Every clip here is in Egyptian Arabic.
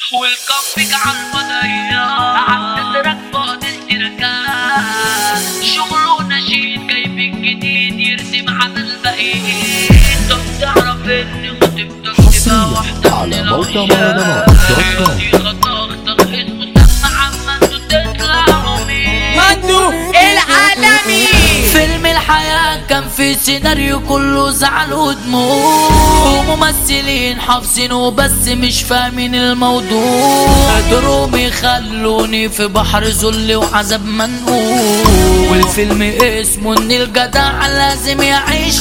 والكفك عالفضية عالتترك بعد التركات شغله نشيد جايب الجديد يرسم على الباقيين طب تعرف ان خطيبتك تبقى حصرياً واحدة على من موقع العشاق مهرجانات دوت كوم. دي خطاختك اسمه سمع محمد وتطلع مين مندو العالمي فيلم الحياة كان في سيناريو كله زعل ودموع وممثلين حافظينه بس مش فاهمين الموضوع قدروا يخلوني في بحر ذل وعذاب منقول والفيلم اسمه ان الجدع لازم يعيش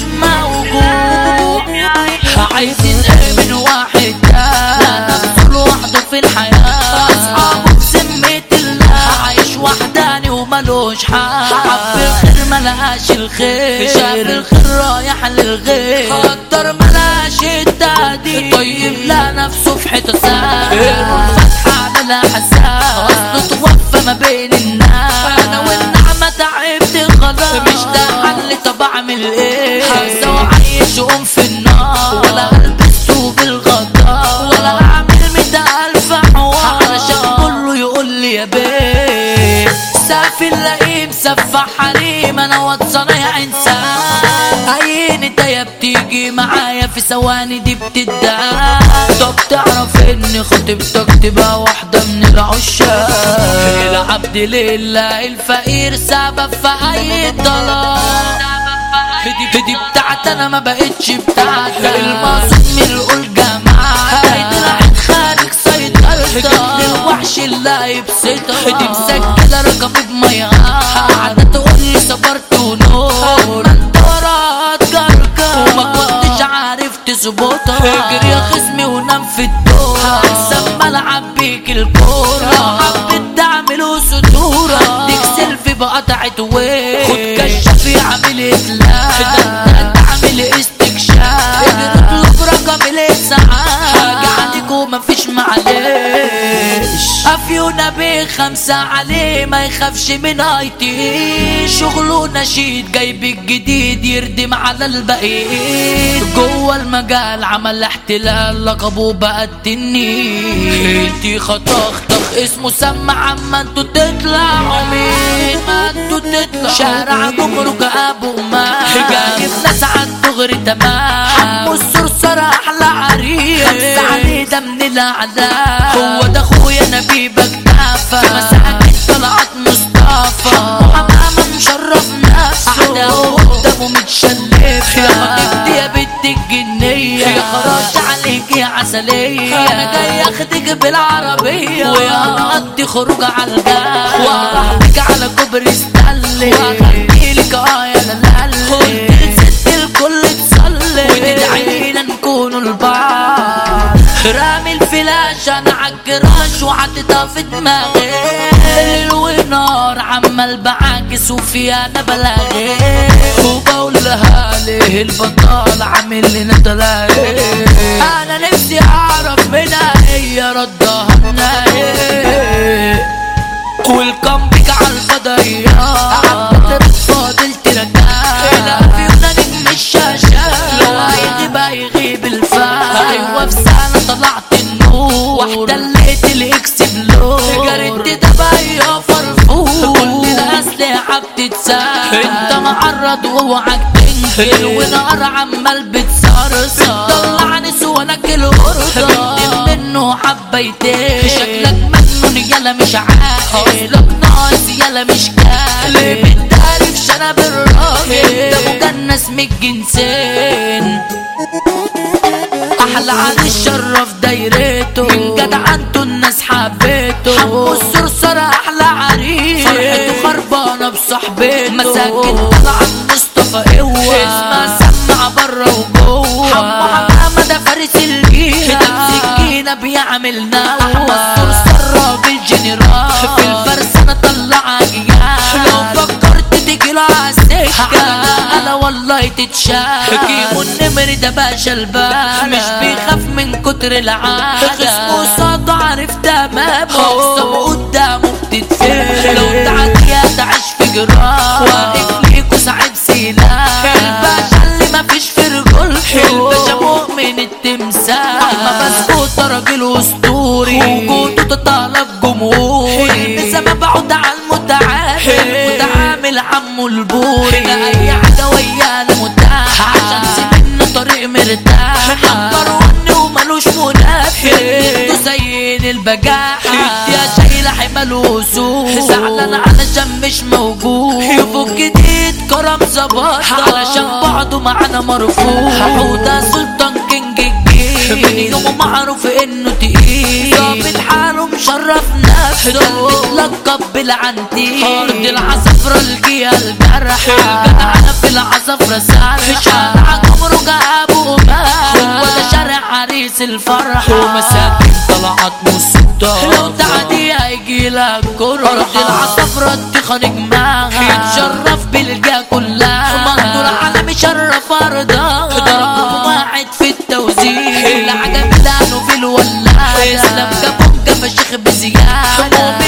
موجود عايزين ايه من واحد ده لا نفسه لوحده في الحياة اصحابه بذمة الله عايش وحداني وملوش حق حب الخير ملهاش الخير شاف الخير رايح للغير قدر ملهاش التهديد طيب لا نفسه في حيطة ساد الفتحة عملها حساب اصله توفى ما بين الناس انا والنعمة تعبت خلاص مش ده حل طب اعمل ايه حاسة وعايش قوم في النار ولا البسه بالغدار ولا اعمل مية الف حوار علشان كله يقول لي يا بيه سافل لئيم سفح حريم انا واتصنع انسان عيني يا بتيجي معايا في ثواني دي بتدعى طب تعرف ان خطيبتك تبقى واحدة من العشاق العبد لله الفقير سبب في اي ضلال دي دي بتاعت انا ما بقتش بتاعت المقصود من القول جماعة طلعت خارج سيطرتك الوحش اللي هيبسطك دي مسجلة رقمي بمية قاعدة تقول لي صبرت ونور ما انت وراك جرجر وما كنتش عارف تظبطها اجري يا خصمي ونام في الدور احسن ما العب بيك الكورة حبيت تعمله سطورة ديك سيلفي بقطعة وين خد كشاف يعمل اتلاف تعمل استكشاف اجري اطلب رقم الاسعاف حاجة عليك ومفيش معلش افيونا بخمسة عليه ما يخافش من ايتي شغله نشيد جايب الجديد يردم على الباقيين جوه المجال عمل احتلال لقبه بقى التنين انتي خطاختك اسمه سمع اما انتوا تطلعوا مين ما انتوا تطلعوا شارع جمرك ابو ما جايب ناس عالدغري تمام حمو الصرصر احلى عريس خمسة عليه ده من الاعلام هو ده اخويا نبيبك تافه في مساكن طلعت مصطفى حمو حمامه مشرف نفسه اعداء قدامه متشلف يا خطيبتي يا بنت الجنيه يا خراج عليك يا عسليه انا جاي اخدك بالعربيه ويا نقضي خروج على الجاه وافرحك على كوبري ستانلي واغنيلك اه يا لالي قلت لست الكل تصلي وتدعي لنا نكونوا البعض رامي الفلاش انا عالجراش وحاططها في دماغي ليل ونار عمال بعاكس وفيها انا بلاغي وبقول لها ليه البطال عامل لنا تلاقي انا نفسي اعرف منها هي ردها لنا ايه والكمبيك عالفضية عالبتر فاضل ترجع لا فينا نجم الشاشة لو هيغيب هيغيب الفا ايوه في سنة طلعت النور واحدة لقيت الاكس بلو جريت ده بقى فرفور كل الاسلحة بتتساب انت معرض واوعك تنكر ونار عمال بتصرصر بتطلع نسوانك الغرضة منه حبيتين شكلك مجنون يلا مش عاقل اصلك ناقص يلا مش كامل ليه بتداري في شنب الراجل ده مجنس من الجنسين احلى عن الشرف دايرته من جدع انتو الناس حبيته حمو الصرصر احلى عريس فرحته خربانه بصحبته مساكن طلعت مصطفى قوه اسمها سمع بره وجوه حمو حمامه ده فارس الجيل ده سكينه بيعمل نوى الصرصر راجل جنرال في الفرسانه طلع جيال لو فكرت تيجي له عالسكه انا والله تتشاف كيمو النمر ده باشا البال مش بيخاف من كتر العادة خصمه صاد عارف تمامه اقسم قدامه بتتفهم لو تعدي هتعيش في جراح واقف ليكوا سعيد سلاح الباشا اللي مفيش في رجولته الباشا مؤمن التمثال احمد مسكوت راجل اسطوري وجود البوري هنا اي حاجة ويانا متاحة عشان سيبنا طريق مرتاح نمبر ون وملوش منافس انتوا زين البجاحة يا شايلة حمل وسوق زعلان علشان مش موجود يفوق جديد كرم زباطة علشان بعده معانا مرفوض حودة سلطان كينج الجيل من يومه معروف انه تقيل ظابط حاله مشرف نفسه ده بيتلقب بالعنتيل ارض العصفرة الجيها الجرح الجدعنة في العصفرة سرح في شارع عمره جابه مات هو ده شارع عريس الفرح ومساكن طلعت مصدر لو تعدي هيجي لك كرة ارض العصفرة التخة نجمها يتشرف بالجا كلها منظور عالمي شرف ارضها ضرب واحد في التوزيع العجب دانه في الولاده اسلام كابونجا فشيخ بزياده